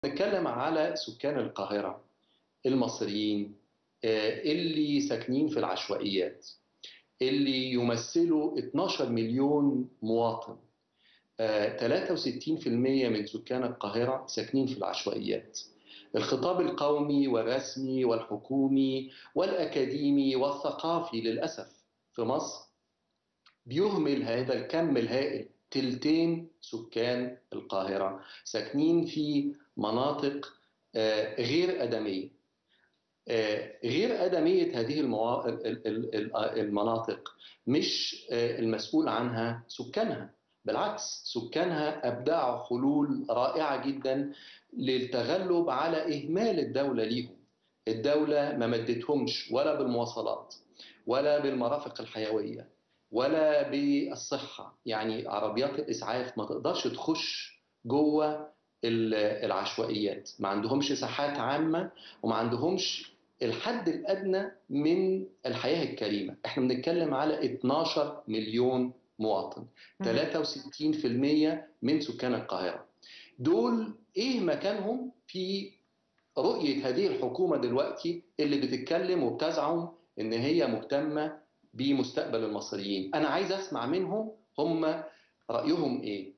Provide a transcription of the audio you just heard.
نتكلم على سكان القاهرة المصريين آه، اللي ساكنين في العشوائيات اللي يمثلوا 12 مليون مواطن آه، 63% من سكان القاهرة ساكنين في العشوائيات الخطاب القومي والرسمي والحكومي والأكاديمي والثقافي للأسف في مصر بيهمل هذا الكم الهائل تلتين سكان القاهرة ساكنين في مناطق آه، غير أدمية آه، غير أدمية هذه الموا... ال- ال- ال- المناطق مش آه، المسؤول عنها سكانها بالعكس سكانها أبدعوا حلول رائعة جدا للتغلب على إهمال الدولة ليهم الدولة ما مدتهمش ولا بالمواصلات ولا بالمرافق الحيوية ولا بالصحة يعني عربيات الإسعاف ما تقدرش تخش جوه ال- العشوائيات ما عندهمش ساحات عامة وما عندهمش الحد الأدنى من الحياة الكريمة احنا بنتكلم على 12 مليون مواطن 63% من سكان القاهرة دول ايه مكانهم في رؤية هذه الحكومة دلوقتي اللي بتتكلم وبتزعم ان هي مهتمة بمستقبل المصريين انا عايز اسمع منهم هم رأيهم ايه